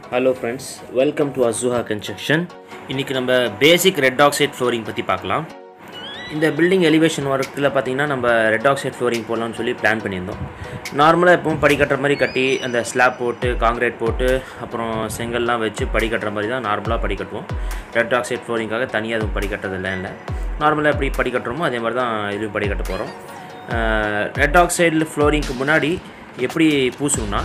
hello friends welcome to அசுஹா construction இன்றைக்கி நம்ம பேசிக் ரெட் ஆக்சைட் ஃப்ளோரிங் பற்றி பார்க்கலாம் இந்த பில்டிங் எலிவேஷன் ஒர்க்கில் பார்த்தீங்கன்னா நம்ம ரெட் ஆக்சைட் ஃப்ளோரிங் போடலாம்னு சொல்லி பிளான் பண்ணியிருந்தோம் நார்மலாக எப்பவும் படி கட்டுற மாதிரி கட்டி அந்த ஸ்லாப் போட்டு காங்கிரீட் போட்டு அப்புறம் செங்கல்லாம் வச்சு படி கட்டுற மாதிரி தான் நார்மலாக படி கட்டுவோம் ரெட் ஆக்சைட் ஃப்ளோரிங்காக தனியாக எதுவும் படி கட்டுறதில்ல இல்லை நார்மலாக எப்படி படி கட்டுறோமோ அதே மாதிரி தான் இதுவும் படி கட்ட போகிறோம் ரெட் ஆக்சைடில் ஃப்ளோரிங்க்கு முன்னாடி எப்படி பூசணும்னா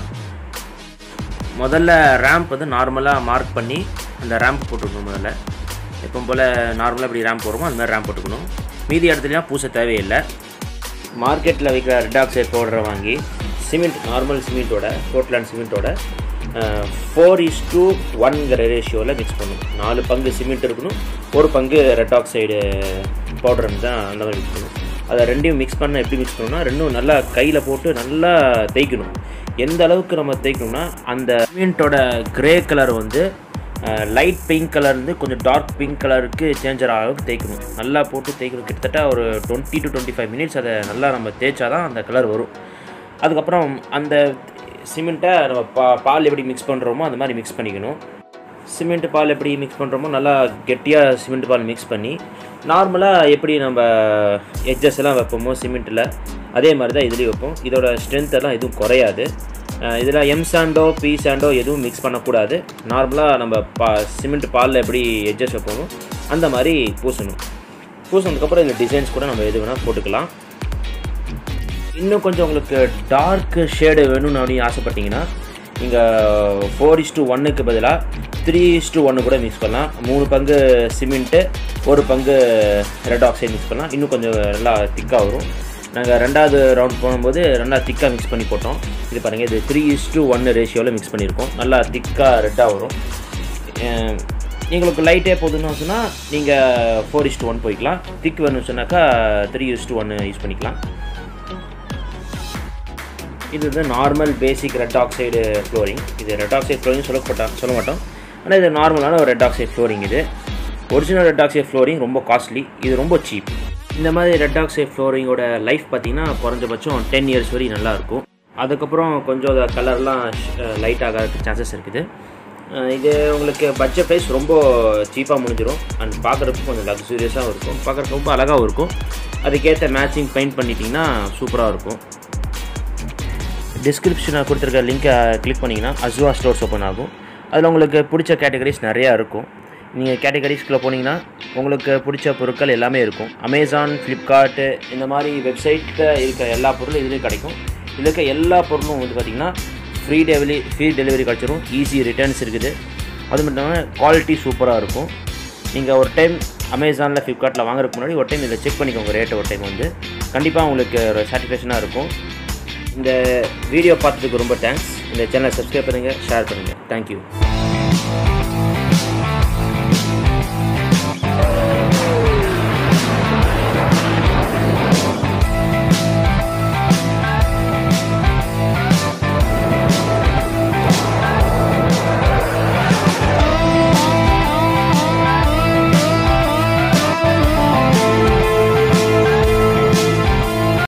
முதல்ல ரேம்ப் வந்து நார்மலாக மார்க் பண்ணி அந்த ரேம்ப் போட்டுக்கணும் முதல்ல எப்பவும் போல் நார்மலாக இப்படி ரேம்ப் போடுறோமோ அந்த மாதிரி ரேம்ப் போட்டுக்கணும் மீதி இடத்துலையும் பூச தேவையில்லை மார்க்கெட்டில் விற்கிற ரெட் ஆக்சைட் பவுடரை வாங்கி சிமெண்ட் நார்மல் சிமெண்ட்டோட போர்ட்லேண்ட் சிமெண்ட்டோட ஃபோர் இஸ் டூ ஒன்ங்கிற ரேஷியோவில் மிக்ஸ் பண்ணணும் நாலு பங்கு சிமெண்ட் இருக்கணும் ஒரு பங்கு ரெட் ஆக்சைடு பவுடர் தான் அந்த மாதிரி மிக்ஸ் பண்ணணும் அதை ரெண்டையும் மிக்ஸ் பண்ண எப்படி மிக்ஸ் பண்ணணும்னா ரெண்டும் நல்லா கையில் போட்டு நல்லா தேய்க்கணும் எந்த அளவுக்கு நம்ம தேய்க்கணும்னா அந்த சிமெண்ட்டோட கிரே கலர் வந்து லைட் பிங்க் கலர்லேருந்து கொஞ்சம் டார்க் பிங்க் கலருக்கு சேஞ்ச் ஆகிற அளவுக்கு தேய்க்கணும் நல்லா போட்டு தேய்க்கணும் கிட்டத்தட்ட ஒரு twenty to twenty five minutes அதை நல்லா நம்ம தேய்ச்சா தான் அந்த கலர் வரும் அதுக்கப்புறம் அந்த சிமெண்ட்டை நம்ம பா பால் எப்படி மிக்ஸ் பண்ணுறோமோ அந்த மாதிரி மிக்ஸ் பண்ணிக்கணும் சிமெண்ட் பால் எப்படி மிக்ஸ் பண்ணுறோமோ நல்லா கெட்டியாக சிமெண்ட் பால் மிக்ஸ் பண்ணி நார்மலாக எப்படி நம்ம எட்ஜஸ் எல்லாம் வைப்போமோ சிமெண்ட்டில் அதே மாதிரி தான் இதுலேயும் வைப்போம் இதோட ஸ்ட்ரென்த் எல்லாம் எதுவும் குறையாது இதில் எம் சாண்டோ பி சாண்டோ எதுவும் மிக்ஸ் பண்ணக்கூடாது நார்மலாக நம்ம பா சிமெண்ட் பாலில் எப்படி எட்ஜஸ் வைப்போமோ அந்த மாதிரி பூசணும் பூசினதுக்கப்புறம் இந்த டிசைன்ஸ் கூட நம்ம எது வேணால் போட்டுக்கலாம் இன்னும் கொஞ்சம் உங்களுக்கு டார்க் ஷேடு வேணும்னு அப்படின்னு ஆசைப்பட்டீங்கன்னா நீங்கள் ஃபோர் இஸ் டூ ஒன்னுக்கு பதிலாக த்ரீ இஸ் டூ ஒன்று கூட மிக்ஸ் பண்ணலாம் மூணு பங்கு சிமெண்ட்டு ஒரு பங்கு ரெட் ஆக்சைடு மிக்ஸ் பண்ணலாம் இன்னும் கொஞ்சம் நல்லா திக்காக வரும் நாங்கள் ரெண்டாவது ரவுண்ட் போகும்போது நல்லா திக்காக மிக்ஸ் பண்ணி போட்டோம் இது பாருங்கள் இது த்ரீ இஸ் டூ ஒன்று ரேஷியோவில் மிக்ஸ் பண்ணியிருக்கோம் நல்லா திக்காக ரெட்டாக வரும் எங்களுக்கு லைட்டே போதுன்னு சொன்னால் நீங்கள் ஃபோர் இஸ் டூ ஒன் போய்க்கலாம் திக் வேணும்னு சொன்னாக்கா த்ரீ இஸ் டூ ஒன்று யூஸ் பண்ணிக்கலாம் இது வந்து normal basic red oxide flooring இது ரெட் ஆக்சைடு ஃப்ளோரிங் சொல்ல மாட்டோம் சொல்ல மாட்டோம் ஆனால் இது நார்மலான ஒரு ரெட் ஆக்சைடு ஃப்ளோரிங் இது ஒரிஜினல் ரெட் ஆக்சைடு ஃப்ளோரிங் ரொம்ப காஸ்ட்லி இது ரொம்ப சீப் இந்த மாதிரி ரெட் ஆக்சைடு ஃப்ளோரிங்கோட லைஃப் பார்த்தீங்கன்னா குறைஞ்சபட்சம் டென் இயர்ஸ் வரையும் நல்லாயிருக்கும் அதுக்கப்புறம் கொஞ்சம் கலர்லாம் லைட் ஆகிறதுக்கு சான்சஸ் இருக்குது இது உங்களுக்கு பட்ஜெட் ப்ரைஸ் ரொம்ப சீப்பாக முடிஞ்சிடும் அண்ட் பார்க்குறதுக்கு கொஞ்சம் லக்ஸூரியஸாகவும் இருக்கும் பார்க்குறதுக்கு ரொம்ப அழகாகவும் இருக்கும் அதுக்கேற்ற மேட்சிங் பெயிண்ட் பண்ணிட்டீங்கன்னா சூப்பராக இருக்கும் டிஸ்கிரிப்ஷனில் கொடுத்துருக்க லிங்க்கை கிளிக் பண்ணிங்கன்னா அஸ்வா ஸ்டோர்ஸ் ஓப்பன் ஆகும் அதில் உங்களுக்கு பிடிச்ச கேட்டகரிஸ் நிறையா இருக்கும் நீங்கள் கேட்டகரிஸ்குள்ளே போனீங்கன்னா உங்களுக்கு பிடிச்ச பொருட்கள் எல்லாமே இருக்கும் அமேசான் ஃப்ளிப்கார்ட்டு இந்த மாதிரி வெப்சைட்டில் இருக்க எல்லா பொருளும் இதுலேயும் கிடைக்கும் இதில் இருக்க எல்லா பொருளும் வந்து பார்த்திங்கன்னா ஃப்ரீ டெலிவரி ஃப்ரீ டெலிவரி கிடச்சிரும் ஈஸி ரிட்டர்ன்ஸ் இருக்குது அது மட்டும் இல்லாமல் குவாலிட்டி சூப்பராக இருக்கும் நீங்கள் ஒரு டைம் அமேசானில் ஃப்ளிப்கார்ட்டில் வாங்குறதுக்கு முன்னாடி ஒரு டைம் இதில் செக் பண்ணிக்கோங்க ரேட்டை ஒரு டைம் வந்து கண்டிப்பாக உங்களுக்கு ஒரு சாட்டிஸ்ஃபேக்ஷனாக இருக்கும் இந்த வீடியோ பார்த்ததுக்கு ரொம்ப தேங்க்ஸ் இந்த சேனலை சப்ஸ்கிரைப் பண்ணுங்கள் ஷேர் பண்ணுங்கள் தேங்க்யூ